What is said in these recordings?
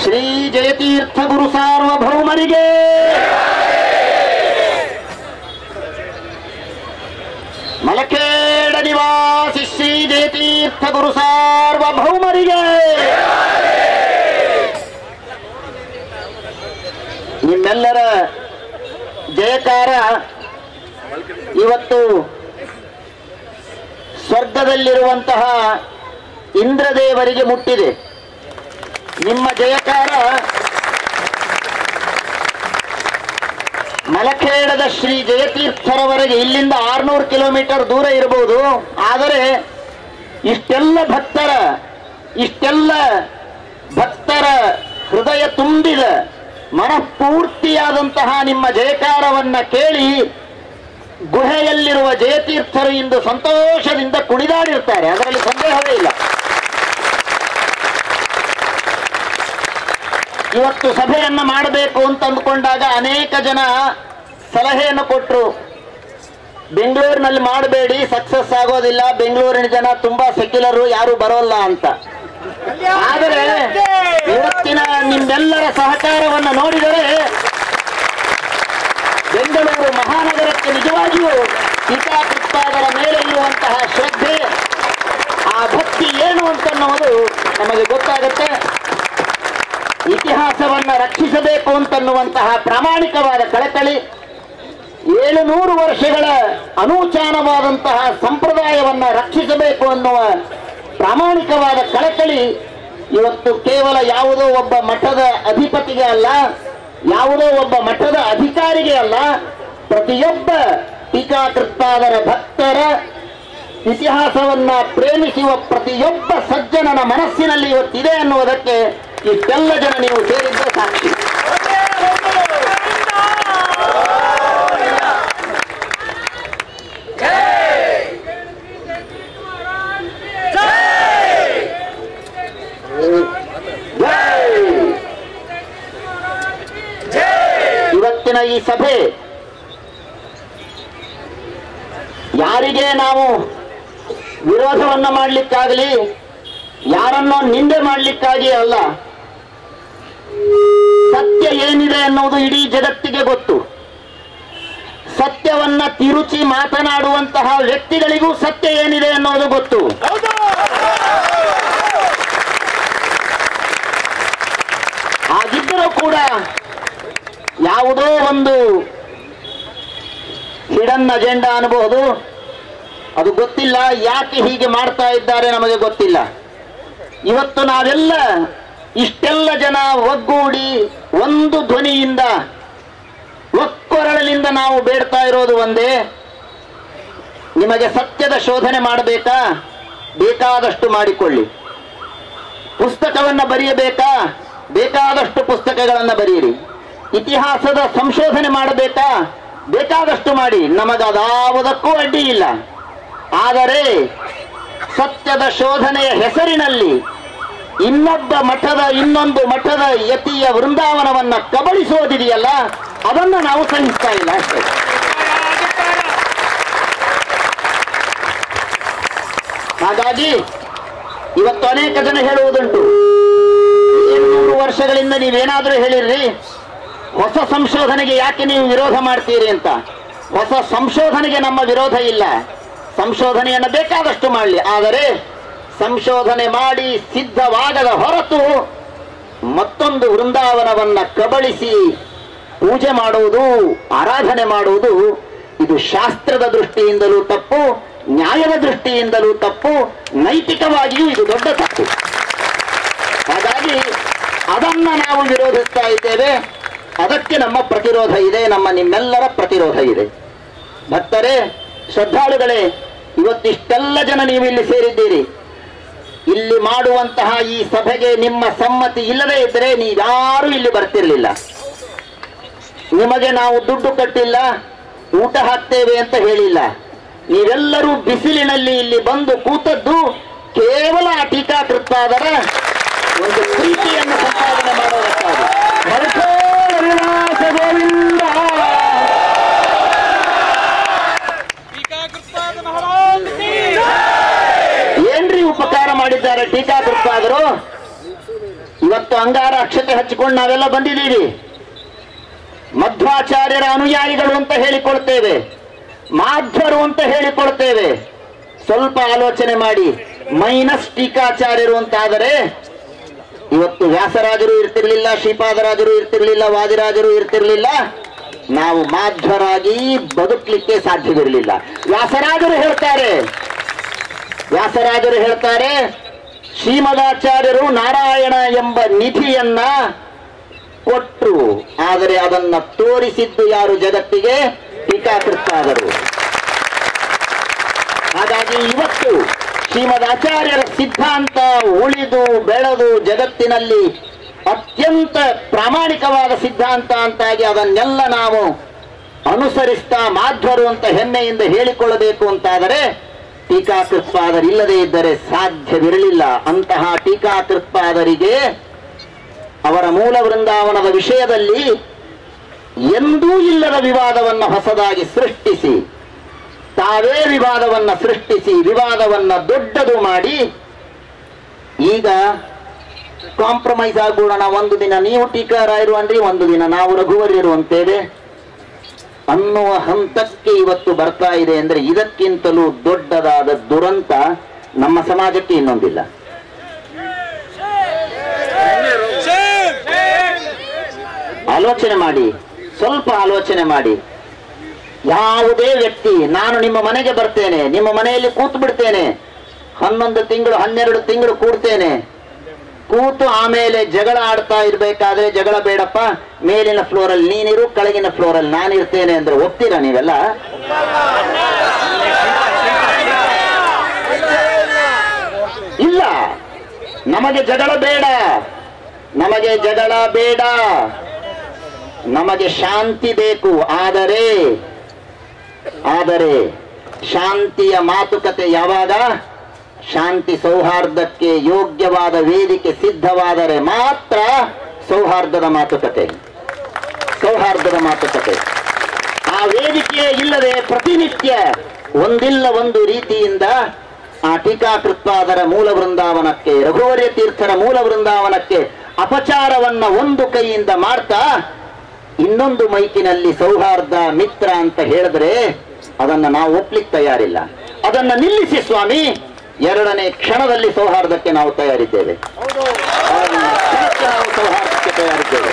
ಶ್ರೀ ಜಯತೀರ್ಥ ಗುರು ಸಾರ್ವಭೌಮರಿಗೆ ಮಲಕೇಡ ನಿವಾಸಿ ಶ್ರೀ ಜಯತೀರ್ಥ ಗುರು ಸಾರ್ವಭೌಮರಿಗೆ ನಿಮ್ಮೆಲ್ಲರ ಜಯಕಾರ ಇವತ್ತು ಸ್ವರ್ಗದಲ್ಲಿರುವಂತಹ ಇಂದ್ರದೇವರಿಗೆ ಮುಟ್ಟಿದೆ ನಿಮ್ಮ ಜಯಕಾರ ಮಲಖೇಡದ ಶ್ರೀ ಜಯತೀರ್ಥರವರೆಗೆ ಇಲ್ಲಿಂದ ಆರ್ನೂರು ಕಿಲೋಮೀಟರ್ ದೂರ ಇರಬಹುದು ಆದರೆ ಇಷ್ಟೆಲ್ಲ ಭಕ್ತರ ಇಷ್ಟೆಲ್ಲ ಭಕ್ತರ ಹೃದಯ ತುಂಬಿದ ಮನಃಪೂರ್ತಿಯಾದಂತಹ ನಿಮ್ಮ ಜಯಕಾರವನ್ನ ಕೇಳಿ ಗುಹೆಯಲ್ಲಿರುವ ಜಯತೀರ್ಥರು ಇಂದು ಸಂತೋಷದಿಂದ ಕುಣಿದಾಡಿರ್ತಾರೆ ಅದರಲ್ಲಿ ಸಂದೇಹವೇ ಇಲ್ಲ ಇವತ್ತು ಸಭೆಯನ್ನ ಮಾಡಬೇಕು ಅಂತ ಅಂದ್ಕೊಂಡಾಗ ಅನೇಕ ಜನ ಸಲಹೆಯನ್ನು ಕೊಟ್ಟರು ಬೆಂಗಳೂರಿನಲ್ಲಿ ಮಾಡಬೇಡಿ ಸಕ್ಸಸ್ ಆಗೋದಿಲ್ಲ ಬೆಂಗಳೂರಿನ ಜನ ತುಂಬಾ ಸೆಕ್ಯುಲರು ಯಾರು ಬರೋಲ್ಲ ಅಂತ ಆದರೆ ಇವತ್ತಿನ ನಿಮ್ಮೆಲ್ಲರ ಸಹಕಾರವನ್ನು ನೋಡಿದರೆ ಬೆಂಗಳೂರು ಮಹಾನಗರಕ್ಕೆ ನಿಜವಾಗಿಯೂ ಸೀತಾಕೃತ್ಪಾದರ ಮೇಲೆ ಇರುವಂತಹ ಶ್ರದ್ಧೆ ಆ ಭಕ್ತಿ ಏನು ಅಂತನ್ನುವುದು ನಮಗೆ ಗೊತ್ತಾಗುತ್ತೆ ಇತಿಹಾಸವನ್ನ ರಕ್ಷಿಸಬೇಕು ಅಂತನ್ನುವಂತಹ ಪ್ರಾಮಾಣಿಕವಾದ ಕಳಕಳಿ ಏಳುನೂರು ವರ್ಷಗಳ ಅನೂಚಾನವಾದಂತಹ ಸಂಪ್ರದಾಯವನ್ನ ರಕ್ಷಿಸಬೇಕು ಅನ್ನುವ ಪ್ರಾಮಾಣಿಕವಾದ ಕಳಕಳಿ ಇವತ್ತು ಕೇವಲ ಯಾವುದೋ ಒಬ್ಬ ಮಠದ ಅಧಿಪತಿಗೆ ಅಲ್ಲ ಯಾವುದೋ ಒಬ್ಬ ಮಠದ ಅಧಿಕಾರಿಗೆ ಅಲ್ಲ ಪ್ರತಿಯೊಬ್ಬ ಟೀಕಾಕೃತ್ತಾದರ ಭಕ್ತರ ಇತಿಹಾಸವನ್ನ ಪ್ರೇಮಿಸುವ ಪ್ರತಿಯೊಬ್ಬ ಸಜ್ಜನನ ಮನಸ್ಸಿನಲ್ಲಿ ಇವತ್ತಿದೆ ಅನ್ನುವುದಕ್ಕೆ ಇಷ್ಟೆಲ್ಲ ಜನ ನೀವು ಸೇರಿದ್ದ ಸಾಕ್ಷಿ ಜೈ! ಇವತ್ತಿನ ಈ ಸಭೆ ಯಾರಿಗೆ ನಾವು ವಿರೋಧವನ್ನ ಮಾಡಲಿಕ್ಕಾಗಲಿ ಯಾರನ್ನೋ ನಿಂದೆ ಮಾಡಲಿಕ್ಕಾಗಿ ಅಲ್ಲ ಸತ್ಯ ಏನಿದೆ ಅನ್ನೋದು ಇಡೀ ಜಗತ್ತಿಗೆ ಗೊತ್ತು ಸತ್ಯವನ್ನ ತಿರುಚಿ ಮಾತನಾಡುವಂತಹ ವ್ಯಕ್ತಿಗಳಿಗೂ ಸತ್ಯ ಏನಿದೆ ಅನ್ನೋದು ಗೊತ್ತು ಹಾಗಿದ್ದರೂ ಕೂಡ ಯಾವುದೋ ಒಂದು ಹಿಡನ್ ಅಜೆಂಡಾ ಅನ್ಬಹುದು ಅದು ಗೊತ್ತಿಲ್ಲ ಯಾಕೆ ಹೀಗೆ ಮಾಡ್ತಾ ಇದ್ದಾರೆ ನಮಗೆ ಗೊತ್ತಿಲ್ಲ ಇವತ್ತು ನಾವೆಲ್ಲ ಇಷ್ಟೆಲ್ಲ ಜನ ಒಗ್ಗೂಡಿ ಒಂದು ಧ್ವನಿಯಿಂದ ಒಕ್ಕೊರಳಿನಿಂದ ನಾವು ಬೇಡ್ತಾ ಇರೋದು ಒಂದೇ ನಿಮಗೆ ಸತ್ಯದ ಶೋಧನೆ ಮಾಡಬೇಕಾ ಬೇಕಾದಷ್ಟು ಮಾಡಿಕೊಳ್ಳಿ ಪುಸ್ತಕವನ್ನ ಬರೆಯಬೇಕಾ ಬೇಕಾದಷ್ಟು ಪುಸ್ತಕಗಳನ್ನ ಬರೆಯಿರಿ ಇತಿಹಾಸದ ಸಂಶೋಧನೆ ಮಾಡಬೇಕಾ ಬೇಕಾದಷ್ಟು ಮಾಡಿ ನಮಗದಾವುದಕ್ಕೂ ಅಡ್ಡಿ ಇಲ್ಲ ಆದರೆ ಸತ್ಯದ ಶೋಧನೆಯ ಹೆಸರಿನಲ್ಲಿ ಇನ್ನೊಬ್ಬ ಮಠದ ಇನ್ನೊಂದು ಮಠದ ಯತಿಯ ವೃಂದಾವನವನ್ನ ಕಬಳಿಸೋದಿದೆಯಲ್ಲ ಅದನ್ನ ನಾವು ಸಹಿಸ್ತಾ ಇಲ್ಲ ಅಷ್ಟೇ ಹಾಗಾಗಿ ಇವತ್ತು ಅನೇಕ ಜನ ಹೇಳುವುದುಂಟು ಏಳ್ನೂರು ವರ್ಷಗಳಿಂದ ನೀವೇನಾದ್ರೂ ಹೇಳಿರ್ರಿ ಹೊಸ ಸಂಶೋಧನೆಗೆ ಯಾಕೆ ನೀವು ವಿರೋಧ ಮಾಡ್ತೀರಿ ಅಂತ ಹೊಸ ಸಂಶೋಧನೆಗೆ ನಮ್ಮ ವಿರೋಧ ಇಲ್ಲ ಸಂಶೋಧನೆಯನ್ನು ಬೇಕಾದಷ್ಟು ಮಾಡಲಿ ಆದರೆ ಸಂಶೋಧನೆ ಮಾಡಿ ಸಿದ್ಧವಾಗದ ಹೊರತು ಮತ್ತೊಂದು ವೃಂದಾವನವನ್ನ ಕಬಳಿಸಿ ಪೂಜೆ ಮಾಡುವುದು ಆರಾಧನೆ ಮಾಡುವುದು ಇದು ಶಾಸ್ತ್ರದ ದೃಷ್ಟಿಯಿಂದಲೂ ತಪ್ಪು ನ್ಯಾಯದ ದೃಷ್ಟಿಯಿಂದಲೂ ತಪ್ಪು ನೈತಿಕವಾಗಿಯೂ ಇದು ದೊಡ್ಡ ತಪ್ಪು ಹಾಗಾಗಿ ಅದನ್ನ ನಾವು ವಿರೋಧಿಸ್ತಾ ಇದ್ದೇವೆ ಅದಕ್ಕೆ ನಮ್ಮ ಪ್ರತಿರೋಧ ಇದೆ ನಮ್ಮ ನಿಮ್ಮೆಲ್ಲರ ಪ್ರತಿರೋಧ ಇದೆ ಭಕ್ತರೇ ಶ್ರದ್ಧಾಳುಗಳೇ ಇವತ್ತಿಷ್ಟೆಲ್ಲ ಜನ ನೀವು ಇಲ್ಲಿ ಸೇರಿದ್ದೀರಿ ಇಲ್ಲಿ ಮಾಡುವಂತಹ ಈ ಸಭೆಗೆ ನಿಮ್ಮ ಸಮ್ಮತಿ ಇಲ್ಲದೇ ಇದ್ದರೆ ನೀವ್ಯಾರೂ ಇಲ್ಲಿ ಬರ್ತಿರ್ಲಿಲ್ಲ ನಿಮಗೆ ನಾವು ದುಡ್ಡು ಕಟ್ಟಿಲ್ಲ ಊಟ ಹಾಕ್ತೇವೆ ಅಂತ ಹೇಳಿಲ್ಲ ನೀವೆಲ್ಲರೂ ಬಿಸಿಲಿನಲ್ಲಿ ಇಲ್ಲಿ ಬಂದು ಕೂತದ್ದು ಕೇವಲ ಆ ಟೀಕಾಕೃತ್ತಾದರ ಒಂದು ಪ್ರೀತಿಯನ್ನು ಸಂಪಾದನೆ ಮಾಡೋದಕ್ಕಾಗಿ ಭರತೋಳ ವಿಲಾಸ ಗೋವಿಂದ ಟೀಕಾಕೃತಾದ ಮಹಾರಾಜ್ ಕಿ ಏನ್ರಿ ಉಪಕಾರ ಮಾಡಿದ್ದಾರೆ ಟೀಕಾಕೃತ್ತಾದರು ಇವತ್ತು ಅಂಗಾರ ಅಕ್ಷತೆ ಹಚ್ಚಿಕೊಂಡು ನಾವೆಲ್ಲ ಬಂದಿದ್ದೀವಿ ಮಧ್ವಾಚಾರ್ಯರ ಅನುಯಾಯಿಗಳು ಅಂತ ಹೇಳಿಕೊಳ್ತೇವೆ ಮಾಧ್ವರು ಅಂತ ಹೇಳಿಕೊಳ್ತೇವೆ ಸ್ವಲ್ಪ ಆಲೋಚನೆ ಮಾಡಿ ಮೈನಸ್ ಟೀಕಾಚಾರ್ಯರು ಅಂತಾದರೆ ಇವತ್ತು ವ್ಯಾಸರಾಜರು ಇರ್ತಿರ್ಲಿಲ್ಲ ಶ್ರೀಪಾದರಾಜರು ಇರ್ತಿರ್ಲಿಲ್ಲ ವಾದಿರಾಜರು ಇರ್ತಿರ್ಲಿಲ್ಲ ನಾವು ಮಾಧ್ವರಾಗಿ ಬದುಕಲಿಕ್ಕೆ ಸಾಧ್ಯವಿರಲಿಲ್ಲ ವ್ಯಾಸರಾಜರು ಹೇಳ್ತಾರೆ ವ್ಯಾಸರಾಜರು ಹೇಳ್ತಾರೆ ಶ್ರೀಮದಾಚಾರ್ಯರು ನಾರಾಯಣ ಎಂಬ ನಿಧಿಯನ್ನ ಕೊಟ್ಟರು ಆದರೆ ಅದನ್ನ ತೋರಿಸಿದ್ದು ಯಾರು ಜಗತ್ತಿಗೆ ಟೀಕಾಕೃತ್ತಾದರು ಹಾಗಾಗಿ ಇವತ್ತು ಶ್ರೀಮದ್ ಆಚಾರ್ಯರ ಸಿದ್ಧಾಂತ ಉಳಿದು ಬೆಳೆದು ಜಗತ್ತಿನಲ್ಲಿ ಅತ್ಯಂತ ಪ್ರಾಮಾಣಿಕವಾದ ಸಿದ್ಧಾಂತ ಅಂತಾಗಿ ಅದನ್ನೆಲ್ಲ ನಾವು ಅನುಸರಿಸ್ತಾ ಮಾಧ್ವರು ಅಂತ ಹೆಮ್ಮೆಯಿಂದ ಹೇಳಿಕೊಳ್ಳಬೇಕು ಅಂತಾದರೆ ಟೀಕಾಕೃತ್ಪಾದರಿಲ್ಲದೆ ಇದ್ದರೆ ಸಾಧ್ಯವಿರಲಿಲ್ಲ ಅಂತಹ ಟೀಕಾಕೃತ್ಪಾದರಿಗೆ ಅವರ ಮೂಲ ವೃಂದಾವನದ ವಿಷಯದಲ್ಲಿ ಎಂದೂ ಇಲ್ಲದ ವಿವಾದವನ್ನು ಹೊಸದಾಗಿ ಸೃಷ್ಟಿಸಿ ತಾವೇ ವಿವಾದವನ್ನ ಸೃಷ್ಟಿಸಿ ವಿವಾದವನ್ನ ದೊಡ್ಡದು ಮಾಡಿ ಈಗ ಕಾಂಪ್ರಮೈಸ್ ಆಗ್ಬಿಡೋಣ ಒಂದು ದಿನ ನೀವು ಟೀಕಾರಾಯರು ಅಂದ್ರಿ ಒಂದು ದಿನ ನಾವು ರಘುವರ್ಯರು ಅಂತೇವೆ ಅನ್ನುವ ಹಂತಕ್ಕೆ ಇವತ್ತು ಬರ್ತಾ ಇದೆ ಅಂದ್ರೆ ಇದಕ್ಕಿಂತಲೂ ದೊಡ್ಡದಾದ ದುರಂತ ನಮ್ಮ ಸಮಾಜಕ್ಕೆ ಇನ್ನೊಂದಿಲ್ಲ ಆಲೋಚನೆ ಮಾಡಿ ಸ್ವಲ್ಪ ಆಲೋಚನೆ ಮಾಡಿ ಯಾವುದೇ ವ್ಯಕ್ತಿ ನಾನು ನಿಮ್ಮ ಮನೆಗೆ ಬರ್ತೇನೆ ನಿಮ್ಮ ಮನೆಯಲ್ಲಿ ಕೂತು ಬಿಡ್ತೇನೆ ಹನ್ನೊಂದು ತಿಂಗಳು ಹನ್ನೆರಡು ತಿಂಗಳು ಕೂಡ್ತೇನೆ ಕೂತು ಆಮೇಲೆ ಜಗಳ ಆಡ್ತಾ ಇರ್ಬೇಕಾದ್ರೆ ಜಗಳ ಬೇಡಪ್ಪ ಮೇಲಿನ ಫ್ಲೋರಲ್ಲಿ ನೀನಿರು ಕೆಳಗಿನ ಫ್ಲೋರಲ್ಲಿ ನಾನಿರ್ತೇನೆ ಅಂದ್ರೆ ಒಪ್ತೀರಾ ನೀವೆಲ್ಲ ಇಲ್ಲ ನಮಗೆ ಜಗಳ ಬೇಡ ನಮಗೆ ಜಗಳ ಬೇಡ ನಮಗೆ ಶಾಂತಿ ಬೇಕು ಆದರೆ ಆದರೆ ಶಾಂತಿಯ ಮಾತುಕತೆ ಯಾವಾಗ ಶಾಂತಿ ಸೌಹಾರ್ದಕ್ಕೆ ಯೋಗ್ಯವಾದ ವೇದಿಕೆ ಸಿದ್ಧವಾದರೆ ಮಾತ್ರ ಸೌಹಾರ್ದದ ಮಾತುಕತೆ ಸೌಹಾರ್ದದ ಮಾತುಕತೆ ಆ ವೇದಿಕೆ ಇಲ್ಲದೆ ಪ್ರತಿನಿತ್ಯ ಒಂದಿಲ್ಲ ಒಂದು ರೀತಿಯಿಂದ ಆ ಟೀಕಾಕೃತ್ಪಾದರ ಮೂಲ ವೃಂದಾವನಕ್ಕೆ ರಘುವರ್ಯ ತೀರ್ಥರ ಮೂಲ ವೃಂದಾವನಕ್ಕೆ ಅಪಚಾರವನ್ನ ಒಂದು ಕೈಯಿಂದ ಮಾಡ್ತಾ ಇನ್ನೊಂದು ಮೈಕಿನಲ್ಲಿ ಸೌಹಾರ್ದ ಮಿತ್ರ ಅಂತ ಹೇಳಿದ್ರೆ ಅದನ್ನ ನಾವು ಒಪ್ಲಿಕ್ಕೆ ತಯಾರಿಲ್ಲ ಅದನ್ನ ನಿಲ್ಲಿಸಿ ಸ್ವಾಮಿ ಎರಡನೇ ಕ್ಷಣದಲ್ಲಿ ಸೌಹಾರ್ದಕ್ಕೆ ನಾವು ತಯಾರಿದ್ದೇವೆ ಎರಡನೇ ಕ್ಷಣಕ್ಕೆ ನಾವು ಸೌಹಾರ್ದಕ್ಕೆ ತಯಾರಿದ್ದೇವೆ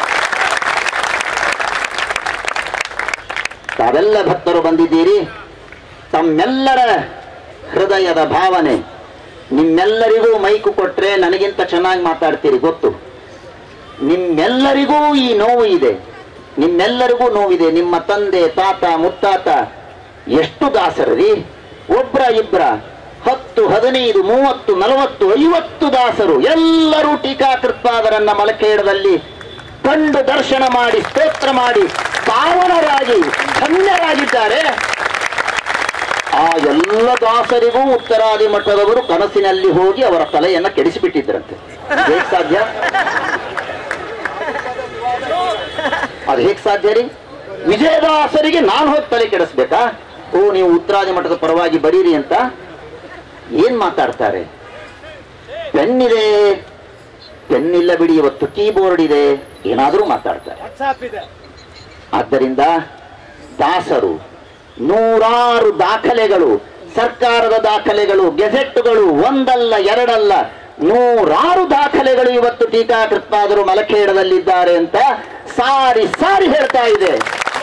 ತಾವೆಲ್ಲ ಭಕ್ತರು ಬಂದಿದ್ದೀರಿ ತಮ್ಮೆಲ್ಲರ ಹೃದಯದ ಭಾವನೆ ನಿಮ್ಮೆಲ್ಲರಿಗೂ ಮೈಕು ಕೊಟ್ರೆ ನನಗಿಂತ ಚೆನ್ನಾಗಿ ಮಾತಾಡ್ತೀರಿ ಗೊತ್ತು ನಿಮ್ಮೆಲ್ಲರಿಗೂ ಈ ನೋವು ಇದೆ ನಿಮ್ಮೆಲ್ಲರಿಗೂ ನೋವಿದೆ ನಿಮ್ಮ ತಂದೆ ತಾತ ಮುತ್ತಾತ ಎಷ್ಟು ದಾಸರರಿ ಒಬ್ರ ಇಬ್ರ ಹತ್ತು ಹದಿನೈದು ಮೂವತ್ತು ನಲವತ್ತು ಐವತ್ತು ದಾಸರು ಎಲ್ಲರೂ ಟೀಕಾಕೃತ್ಪಾದರನ್ನ ಮಲಕೇಡದಲ್ಲಿ ಕಂಡು ದರ್ಶನ ಮಾಡಿ ಸ್ತೋತ್ರ ಮಾಡಿ ಪಾವನರಾಗಿ ಧನ್ಯರಾಗಿದ್ದಾರೆ ಆ ಎಲ್ಲ ದಾಸರಿಗೂ ಉತ್ತರಾದಿ ಮಠದವರು ಕನಸಿನಲ್ಲಿ ಹೋಗಿ ಅವರ ತಲೆಯನ್ನ ಕೆಡಿಸಿಬಿಟ್ಟಿದ್ರಂತೆ ಹೇಗ್ ಸಾಧ್ಯ ಅದು ಹೇಗ್ ಸಾಧ್ಯ ರೀ ವಿಜಯದಾಸರಿಗೆ ನಾನು ಹೋಗಿ ತಲೆ ಕೆಡಿಸ್ಬೇಕಾ ಓ ನೀವು ಉತ್ತರಾದಿ ಮಠದ ಪರವಾಗಿ ಬರೀರಿ ಅಂತ ಏನ್ ಮಾತಾಡ್ತಾರೆ ಪೆನ್ ಇದೆ ಪೆನ್ ಇಲ್ಲ ಬಿಡಿ ಇವತ್ತು ಕೀಬೋರ್ಡ್ ಇದೆ ಏನಾದರೂ ಮಾತಾಡ್ತಾರೆ ವಾಟ್ಸಾಪ್ ಇದೆ ಆದ್ದರಿಂದ ದಾಸರು ನೂರಾರು ದಾಖಲೆಗಳು ಸರ್ಕಾರದ ದಾಖಲೆಗಳು ಗೆಜೆಟ್ಗಳು ಒಂದಲ್ಲ ಎರಡಲ್ಲ ನೂರಾರು ದಾಖಲೆಗಳು ಇವತ್ತು ಟೀಕಾಕೃತ್ಪಾದರು ಮಲಖೇಡದಲ್ಲಿದ್ದಾರೆ ಅಂತ ಸಾರಿ ಸಾರಿ ಹೇಳ್ತಾ ಇದೆ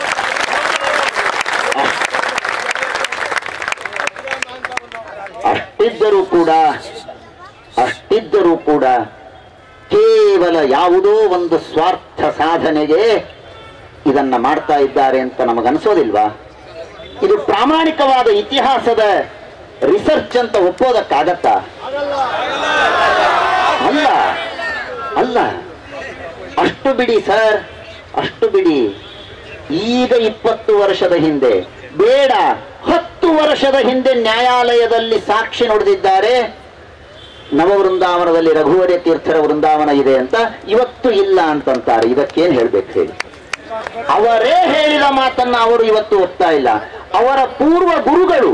ಅಷ್ಟಿದ್ದರೂ ಕೂಡ ಅಷ್ಟಿದ್ದರೂ ಕೂಡ ಕೇವಲ ಯಾವುದೋ ಒಂದು ಸ್ವಾರ್ಥ ಸಾಧನೆಗೆ ಇದನ್ನ ಮಾಡ್ತಾ ಇದ್ದಾರೆ ಅಂತ ನಮಗನ್ಸೋದಿಲ್ವಾ ಇದು ಪ್ರಾಮಾಣಿಕವಾದ ಇತಿಹಾಸದ ರಿಸರ್ಚ್ ಅಂತ ಒಪ್ಪೋದಕ್ಕಾಗತ್ತಾ ಅಲ್ಲ ಅಲ್ಲ ಅಷ್ಟು ಬಿಡಿ ಸರ್ ಅಷ್ಟು ಬಿಡಿ ಈಗ ಇಪ್ಪತ್ತು ವರ್ಷದ ಹಿಂದೆ ಬೇಡ ಹತ್ತು ವರ್ಷದ ಹಿಂದೆ ನ್ಯಾಯಾಲಯದಲ್ಲಿ ಸಾಕ್ಷಿ ನುಡಿದಿದ್ದಾರೆ ನವವೃಂದಾವನದಲ್ಲಿ ರಘುವರ್ಯ ತೀರ್ಥರ ವೃಂದಾವನ ಇದೆ ಅಂತ ಇವತ್ತು ಇಲ್ಲ ಅಂತಂತಾರೆ ಇದಕ್ಕೇನ್ ಹೇಳ್ಬೇಕು ಹೇಳಿ ಅವರೇ ಹೇಳಿದ ಮಾತನ್ನ ಅವರು ಇವತ್ತು ಒಪ್ತಾ ಇಲ್ಲ ಅವರ ಪೂರ್ವ ಗುರುಗಳು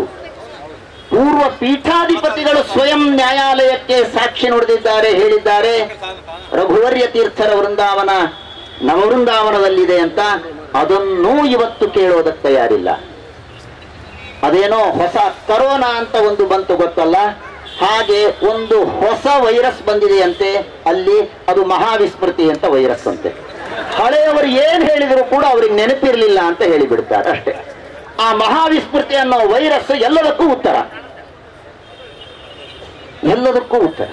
ಪೂರ್ವ ಪೀಠಾಧಿಪತಿಗಳು ಸ್ವಯಂ ನ್ಯಾಯಾಲಯಕ್ಕೆ ಸಾಕ್ಷಿ ನುಡಿದಿದ್ದಾರೆ ಹೇಳಿದ್ದಾರೆ ರಘುವರ್ಯ ತೀರ್ಥರ ವೃಂದಾವನ ನವವೃಂದಾವನದಲ್ಲಿದೆ ಅಂತ ಅದನ್ನೂ ಇವತ್ತು ಕೇಳೋದಕ್ಕೆ ತಯಾರಿಲ್ಲ ಅದೇನೋ ಹೊಸ ಕರೋನಾ ಅಂತ ಒಂದು ಬಂತು ಗೊತ್ತಲ್ಲ ಹಾಗೆ ಒಂದು ಹೊಸ ವೈರಸ್ ಬಂದಿದೆಯಂತೆ ಅಲ್ಲಿ ಅದು ಮಹಾವಿಸ್ಮೃತಿ ಅಂತ ವೈರಸ್ ಅಂತೆ ಹಳೆಯವರು ಏನ್ ಹೇಳಿದ್ರು ಕೂಡ ಅವ್ರಿಗೆ ನೆನಪಿರ್ಲಿಲ್ಲ ಅಂತ ಹೇಳಿಬಿಡ್ತಾರೆ ಅಷ್ಟೇ ಆ ಮಹಾವಿಸ್ಮೃತಿ ಅನ್ನೋ ವೈರಸ್ ಎಲ್ಲದಕ್ಕೂ ಉತ್ತರ ಎಲ್ಲದಕ್ಕೂ ಉತ್ತರ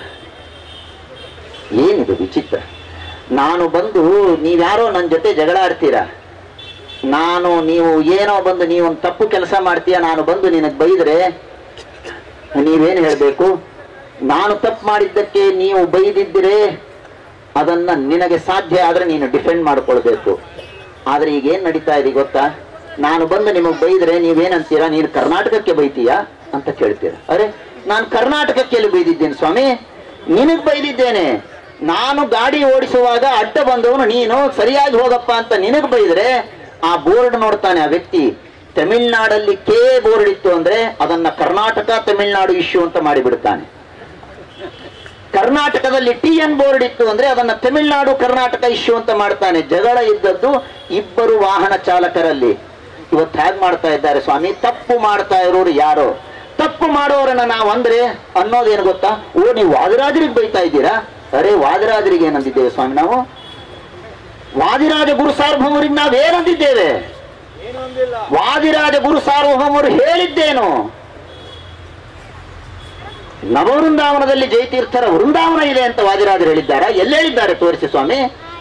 ಏನಿದು ವಿಚಿತ್ರ ನಾನು ಬಂದು ನೀವ್ಯಾರೋ ನನ್ನ ಜೊತೆ ಜಗಳ ಆಡ್ತೀರಾ ನಾನು ನೀವು ಏನೋ ಬಂದು ನೀವೊಂದು ತಪ್ಪು ಕೆಲಸ ಮಾಡ್ತೀಯ ನಾನು ಬಂದು ನಿನಗೆ ಬೈದ್ರೆ ನೀವೇನು ಹೇಳಬೇಕು ನಾನು ತಪ್ಪು ಮಾಡಿದ್ದಕ್ಕೆ ನೀವು ಬೈದಿದ್ದರೆ ಅದನ್ನ ನಿನಗೆ ಸಾಧ್ಯ ಆದ್ರೆ ನೀನು ಡಿಫೆಂಡ್ ಮಾಡ್ಕೊಳ್ಬೇಕು ಆದ್ರೆ ಈಗ ಏನ್ ನಡೀತಾ ಇದೆ ಗೊತ್ತಾ ನಾನು ಬಂದು ನಿಮಗೆ ಬೈದ್ರೆ ನೀವೇನಂತೀರಾ ನೀನು ಕರ್ನಾಟಕಕ್ಕೆ ಬೈತೀಯಾ ಅಂತ ಕೇಳ್ತೀರ ಅರೆ ನಾನು ಕರ್ನಾಟಕಕ್ಕೆ ಎಲ್ಲಿ ಬೈದಿದ್ದೇನೆ ಸ್ವಾಮಿ ನಿನಗ್ ಬೈದಿದ್ದೇನೆ ನಾನು ಗಾಡಿ ಓಡಿಸುವಾಗ ಅಡ್ಡ ಬಂದವನು ನೀನು ಸರಿಯಾಗಿ ಹೋಗಪ್ಪ ಅಂತ ನಿನಗ್ ಬೈದ್ರೆ ಆ ಬೋರ್ಡ್ ನೋಡ್ತಾನೆ ಆ ವ್ಯಕ್ತಿ ತಮಿಳ್ನಾಡಲ್ಲಿ ಕೆ ಬೋರ್ಡ್ ಇತ್ತು ಅಂದ್ರೆ ಅದನ್ನ ಕರ್ನಾಟಕ ತಮಿಳ್ನಾಡು ಇಶ್ಯೂ ಅಂತ ಮಾಡಿಬಿಡ್ತಾನೆ ಕರ್ನಾಟಕದಲ್ಲಿ ಟಿ ಎನ್ ಬೋರ್ಡ್ ಇತ್ತು ಅಂದ್ರೆ ಅದನ್ನ ತಮಿಳ್ನಾಡು ಕರ್ನಾಟಕ ಇಶ್ಯೂ ಅಂತ ಮಾಡ್ತಾನೆ ಜಗಳ ಇದ್ದದ್ದು ಇಬ್ಬರು ವಾಹನ ಚಾಲಕರಲ್ಲಿ ಇವತ್ತು ಹೇಗೆ ಮಾಡ್ತಾ ಇದ್ದಾರೆ ಸ್ವಾಮಿ ತಪ್ಪು ಮಾಡ್ತಾ ಇರೋರು ಯಾರೋ ತಪ್ಪು ಮಾಡೋರನ್ನ ನಾವು ಅಂದ್ರೆ ಅನ್ನೋದೇನು ಗೊತ್ತಾ ಓ ನೀವು ವಾದಿರಾಜರಿಗೆ ಬೈತಾ ಇದ್ದೀರಾ ಅರೆ ವಾದಿರಾಜರಿಗೆ ಏನಂದಿದ್ದೇವೆ ಸ್ವಾಮಿ ನಾವು ವಾದಿರಾಜ ಗುರು ಸಾರ್ವಭೌಮರಿಗೆ ನಾವೇನಂದಿದ್ದೇವೆ ವಾದಿರಾಜ ಗುರು ಸಾರ್ವಭೌಮರು ಹೇಳಿದ್ದೇನು ನವವೃಂದಾವನದಲ್ಲಿ ಜಯತೀರ್ಥರ ವೃಂದಾವನ ಇದೆ ಅಂತ ವಾದಿರಾಜರು ಹೇಳಿದ್ದಾರಾ ಎಲ್ಲಿ ಹೇಳಿದ್ದಾರೆ ತೋರಿಸಿ ಸ್ವಾಮಿ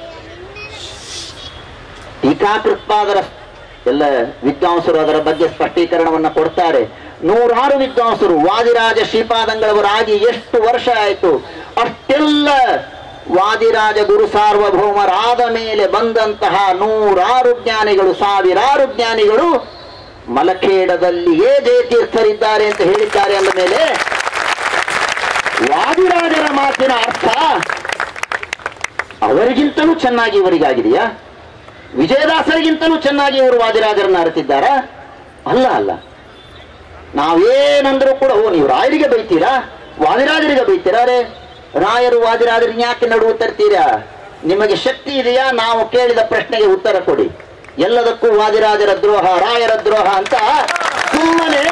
ಟೀಕಾಕೃತ್ಪಾದರ ಎಲ್ಲ ವಿದ್ವಾಂಸರು ಅದರ ಬಗ್ಗೆ ಸ್ಪಷ್ಟೀಕರಣವನ್ನ ಕೊಡ್ತಾರೆ ನೂರಾರು ವಿದ್ವಾಂಸರು ವಾದಿರಾಜ ಶ್ರೀಪಾದಂಗಳವರಾಗಿ ಎಷ್ಟು ವರ್ಷ ಆಯಿತು ಅಷ್ಟೆಲ್ಲ ವಾದಿರಾಜ ಗುರು ಸಾರ್ವಭೌಮರಾದ ಮೇಲೆ ಬಂದಂತಹ ನೂರಾರು ಜ್ಞಾನಿಗಳು ಸಾವಿರಾರು ಜ್ಞಾನಿಗಳು ಮಲಖೇಡದಲ್ಲಿಯೇ ಜಯತೀರ್ಥರಿದ್ದಾರೆ ಅಂತ ಹೇಳಿದ್ದಾರೆ ಅಂದ ಮೇಲೆ ವಾದಿರಾಜರ ಮಾತಿನ ಅರ್ಥ ಅವರಿಗಿಂತಲೂ ಚೆನ್ನಾಗಿ ಇವರಿಗಾಗಿದೆಯಾ ವಿಜಯದಾಸರಿಗಿಂತಲೂ ಚೆನ್ನಾಗಿ ಇವರು ವಾದಿರಾಜರನ್ನ ಅರಿತಿದ್ದಾರಾ ಅಲ್ಲ ಅಲ್ಲ ನಾವೇನಂದ್ರೂ ಕೂಡ ಓ ನೀವು ರಾಯರಿಗೆ ಬೈತೀರಾ ವಾದಿರಾಜರಿಗೆ ಬೈತೀರಾ ಅರೆ ರಾಯರು ವಾದಿರಾಜರಿಗೆ ಯಾಕೆ ನಡುವು ತರ್ತೀರಾ ನಿಮಗೆ ಶಕ್ತಿ ಇದೆಯಾ ನಾವು ಕೇಳಿದ ಪ್ರಶ್ನೆಗೆ ಉತ್ತರ ಕೊಡಿ ಎಲ್ಲದಕ್ಕೂ ವಾದಿರಾಜರ ದ್ರೋಹ ರಾಯರ ದ್ರೋಹ ಅಂತ ಸುಮ್ಮನೆ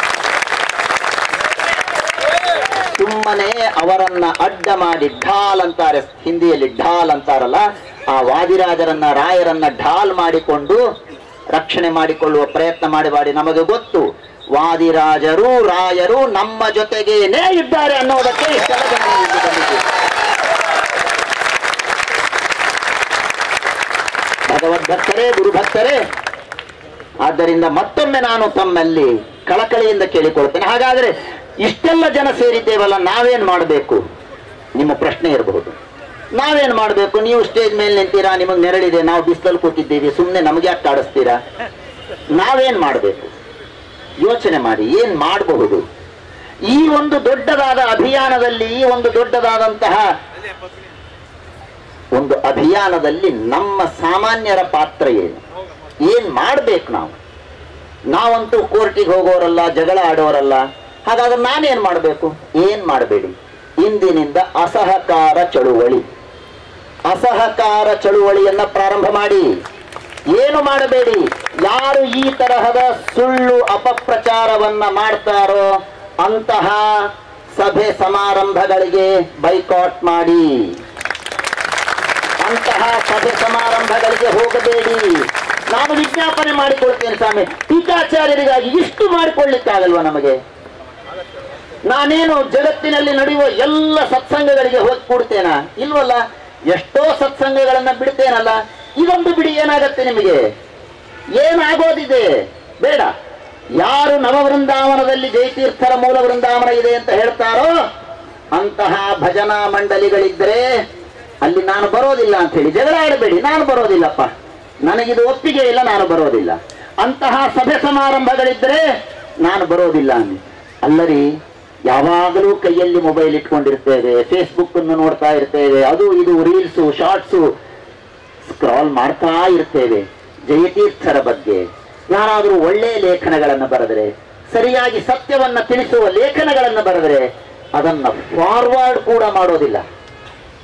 ಸುಮ್ಮನೆ ಅವರನ್ನ ಅಡ್ಡ ಮಾಡಿ ಢಾಲ್ ಅಂತಾರೆ ಹಿಂದಿಯಲ್ಲಿ ಢಾಲ್ ಅಂತಾರಲ್ಲ ಆ ವಾದಿರಾಜರನ್ನ ರಾಯರನ್ನ ಢಾಲ್ ಮಾಡಿಕೊಂಡು ರಕ್ಷಣೆ ಮಾಡಿಕೊಳ್ಳುವ ಪ್ರಯತ್ನ ಮಾಡಿ ಮಾಡಿ ನಮಗೆ ಗೊತ್ತು ವಾದಿರಾಜರು ರಾಯರು ನಮ್ಮ ಜೊತೆಗೇನೇ ಇದ್ದಾರೆ ಅನ್ನೋದಕ್ಕೆ ಇಷ್ಟೆಲ್ಲ ಜನ ಇಲ್ಲಿ ಬಂದಿದ್ದೀವಿ. ಭಗವದ್ಭಕ್ತರೇ ಗುರುಭಕ್ತರೇ ಆದ್ದರಿಂದ ಮತ್ತೊಮ್ಮೆ ನಾನು ತಮ್ಮಲ್ಲಿ ಕಳಕಳಿಯಿಂದ ಕೇಳಿಕೊಳ್ತೇನೆ ಹಾಗಾದ್ರೆ ಇಷ್ಟೆಲ್ಲ ಜನ ಸೇರಿದ್ದೇವಲ್ಲ ನಾವೇನ್ ಮಾಡಬೇಕು ನಿಮ್ಮ ಪ್ರಶ್ನೆ ಇರಬಹುದು ನಾವೇನ್ ಮಾಡಬೇಕು ನೀವು ಸ್ಟೇಜ್ ಮೇಲೆ ನಿಂತೀರಾ ನಿಮಗೆ ನೆರಳಿದೆ ನಾವು ಬಿಸಿಲಲ್ಲಿ ಕೂತಿದ್ದೀವಿ ಸುಮ್ಮನೆ ನಮಗೆ ಯಾಕೆ ಕಾಡಿಸ್ತೀರಾ ನಾವೇನ್ ಮಾಡಬೇಕು ಯೋಚನೆ ಮಾಡಿ ಏನ್ ಮಾಡಬಹುದು ಈ ಒಂದು ದೊಡ್ಡದಾದ ಅಭಿಯಾನದಲ್ಲಿ ಈ ಒಂದು ದೊಡ್ಡದಾದಂತಹ ಒಂದು ಅಭಿಯಾನದಲ್ಲಿ ನಮ್ಮ ಸಾಮಾನ್ಯರ ಪಾತ್ರ ಏನು ಏನ್ ಮಾಡ್ಬೇಕು ನಾವು ನಾವಂತೂ ಕೋರ್ಟಿಗೆ ಹೋಗೋರಲ್ಲ ಜಗಳ ಆಡೋರಲ್ಲ ಹಾಗಾದ್ರೆ ನಾನೇನ್ ಮಾಡಬೇಕು ಏನ್ ಮಾಡಬೇಡಿ ಇಂದಿನಿಂದ ಅಸಹಕಾರ ಚಳುವಳಿ ಅಸಹಕಾರ ಚಳುವಳಿಯನ್ನ ಪ್ರಾರಂಭ ಮಾಡಿ ಏನು ಮಾಡಬೇಡಿ ಯಾರು ಈ ತರಹದ ಸುಳ್ಳು ಅಪಪ್ರಚಾರವನ್ನ ಮಾಡ್ತಾರೋ ಅಂತಹ ಸಭೆ ಸಮಾರಂಭಗಳಿಗೆ ಬೈಕಾಟ್ ಮಾಡಿ ಅಂತಹ ಸಭೆ ಸಮಾರಂಭಗಳಿಗೆ ಹೋಗಬೇಡಿ ನಾನು ವಿಜ್ಞಾಪನೆ ಮಾಡಿಕೊಳ್ತೇನೆ ಸ್ವಾಮಿ ಟೀಕಾಚಾರ್ಯರಿಗಾಗಿ ಇಷ್ಟು ಮಾಡಿಕೊಳ್ಳಿಕ್ಕಾಗಲ್ವಾ ನಮಗೆ ನಾನೇನು ಜಗತ್ತಿನಲ್ಲಿ ನಡೆಯುವ ಎಲ್ಲ ಸತ್ಸಂಗಗಳಿಗೆ ಹೋಗಿ ಕೂಡ್ತೇನಾ ಇಲ್ವಲ್ಲ ಎಷ್ಟೋ ಸತ್ಸಂಗಗಳನ್ನ ಬಿಡ್ತೇನಲ್ಲ ಇದೊಂದು ಬಿಡಿ ಏನಾಗತ್ತೆ ನಿಮಗೆ ಏನಾಗೋದಿದೆ ಬೇಡ ಯಾರು ನವವೃಂದಾವನದಲ್ಲಿ ಜಯತೀರ್ಥರ ಮೂಲ ವೃಂದಾವನ ಇದೆ ಅಂತ ಹೇಳ್ತಾರೋ ಅಂತಹ ಭಜನಾ ಮಂಡಳಿಗಳಿದ್ರೆ ಅಲ್ಲಿ ನಾನು ಬರೋದಿಲ್ಲ ಅಂತ ಹೇಳಿ ಜಗಳ ಆಡಬೇಡಿ ನಾನು ಬರೋದಿಲ್ಲಪ್ಪ ನನಗಿದು ಒಪ್ಪಿಗೆ ಇಲ್ಲ ನಾನು ಬರೋದಿಲ್ಲ ಅಂತಹ ಸಭೆ ಸಮಾರಂಭಗಳಿದ್ರೆ ನಾನು ಬರೋದಿಲ್ಲ ಅನ್ನಿ ಅಲ್ಲರಿ ಯಾವಾಗಲೂ ಕೈಯಲ್ಲಿ ಮೊಬೈಲ್ ಇಟ್ಕೊಂಡಿರ್ತೇವೆ ಫೇಸ್ಬುಕ್ ಅನ್ನು ನೋಡ್ತಾ ಇರ್ತೇವೆ ಅದು ಇದು ರೀಲ್ಸು ಶಾರ್ಟ್ಸು ಸ್ಕ್ರಾಲ್ ಮಾಡ್ತಾ ಇರ್ತೇವೆ ಜಯತೀರ್ಥರ ಬಗ್ಗೆ ಯಾರಾದರೂ ಒಳ್ಳೆಯ ಲೇಖನಗಳನ್ನು ಬರೆದರೆ ಸರಿಯಾಗಿ ಸತ್ಯವನ್ನ ತಿಳಿಸುವ ಲೇಖನಗಳನ್ನು ಬರೆದರೆ ಅದನ್ನ ಫಾರ್ವರ್ಡ್ ಕೂಡ ಮಾಡೋದಿಲ್ಲ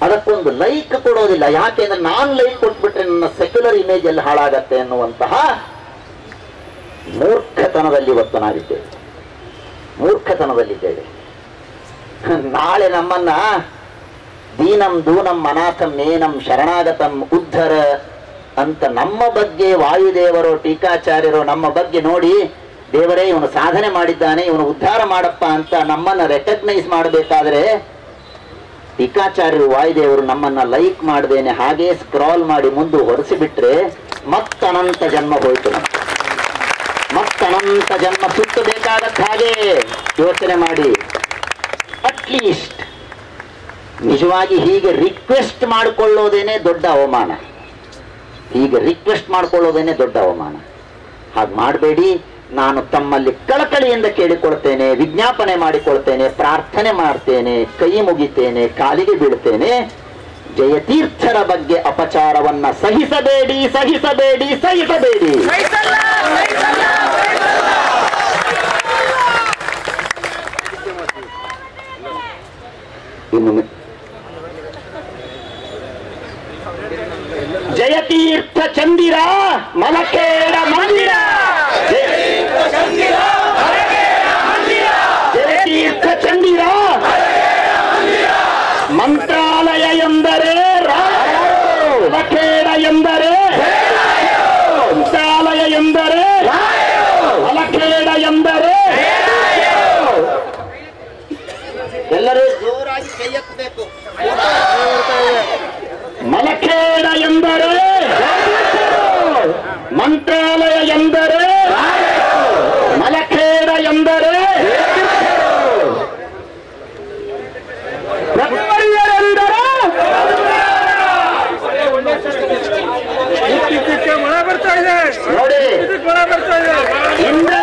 ಅದಕ್ಕೊಂದು ಲೈಕ್ ಕೊಡೋದಿಲ್ಲ ಯಾಕೆಂದ್ರೆ ನಾನು ಲೈಕ್ ಕೊಟ್ಬಿಟ್ರೆ ನನ್ನ ಸೆಕ್ಯುಲರ್ ಇಮೇಜ್ ಎಲ್ಲ ಹಾಳಾಗತ್ತೆ ಅನ್ನುವಂತಹ ಮೂರ್ಖತನದಲ್ಲಿ ಇವತ್ತು ನಾವಿದ್ದೇವೆ ಮೂರ್ಖತನದಲ್ಲಿದ್ದೇವೆ ನಾಳೆ ನಮ್ಮನ್ನ ದೀನಂ ದೂನಂ ಅನಾಥಂ ನೇನಂ ಶರಣಾಗತಂ ಉದ್ಧರ ಅಂತ ನಮ್ಮ ಬಗ್ಗೆ ವಾಯುದೇವರು ಟೀಕಾಚಾರ್ಯರು ನಮ್ಮ ಬಗ್ಗೆ ನೋಡಿ ದೇವರೇ ಇವನು ಸಾಧನೆ ಮಾಡಿದ್ದಾನೆ ಇವನು ಉದ್ಧಾರ ಮಾಡಪ್ಪ ಅಂತ ನಮ್ಮನ್ನ ರೆಕಗ್ನೈಸ್ ಮಾಡಬೇಕಾದ್ರೆ ಟೀಕಾಚಾರ್ಯರು ವಾಯುದೇವರು ನಮ್ಮನ್ನ ಲೈಕ್ ಮಾಡದೇನೆ ಹಾಗೆ ಸ್ಕ್ರಾಲ್ ಮಾಡಿ ಮುಂದೆ ಹೊರಸಿಬಿಟ್ರೆ ಮತ್ತನಂತ ಜನ್ಮ ಹೋಯ್ತು ನಮ್ಗೆ. ಮತ್ತನಂತ ಜನ್ಮ ಸುತ್ತಬೇಕಾಗತ್ತ ಹಾಗೆ ಯೋಚನೆ ಮಾಡಿ ಅಟ್ಲೀಸ್ಟ್ ನಿಜವಾಗಿ ಹೀಗೆ ರಿಕ್ವೆಸ್ಟ್ ಮಾಡಿಕೊಳ್ಳೋದೇನೆ ದೊಡ್ಡ ಅವಮಾನ ಹೀಗೆ ರಿಕ್ವೆಸ್ಟ್ ಮಾಡ್ಕೊಳ್ಳೋದೇನೆ ದೊಡ್ಡ ಅವಮಾನ ಹಾಗೆ ಮಾಡಬೇಡಿ ನಾನು ತಮ್ಮಲ್ಲಿ ಕಳಕಳಿಯಿಂದ ಕೇಳಿಕೊಳ್ತೇನೆ ವಿಜ್ಞಾಪನೆ ಮಾಡಿಕೊಳ್ತೇನೆ ಪ್ರಾರ್ಥನೆ ಮಾಡ್ತೇನೆ ಕೈ ಮುಗಿತೇನೆ ಕಾಲಿಗೆ ಬೀಳ್ತೇನೆ ಜಯತೀರ್ಥರ ಬಗ್ಗೆ ಅಪಚಾರವನ್ನ ಸಹಿಸಬೇಡಿ ಸಹಿಸಬೇಡಿ ಸಹಿಸಬೇಡಿ ಇನ್ನು ಮಿ- ಜಯತೀರ್ಥ ಚಂದಿರ ಮಲಕೇಡ ಮಂದಿರ ಜಯತೀರ್ಥ ಚಂದಿರ ಮಂತ್ರಾಲಯ ಎಂದರೆ ರಾಯರು. ಮಲಕೇಡ ಎಂದರೆ ಮಂತ್ರಾಲಯ ಎಂದರೆ ಮಲಕೇಡ ಎಂದರೆ ಎಲ್ಲರೂ ಜೋರಾಗಿ ಕೈ ಎತ್ತಬೇಕು ಮಲಖೇಡ ಎಂದರೆ ಮಂತ್ರಾಲಯ ಎಂದರೆ ಮಲಖೇಡ ಎಂದರೆ ಬ್ರಹ್ಮಣ್ಯರೆಂದರೆ ಇದಕ್ಕೆ ಮಳೆ ಬರ್ತಾ ಇದೆ ನೋಡಿ ಇದಕ್ಕೆ ಮಳೆ ಬರ್ತಾ ಇದೆ ಇಂದ್ರ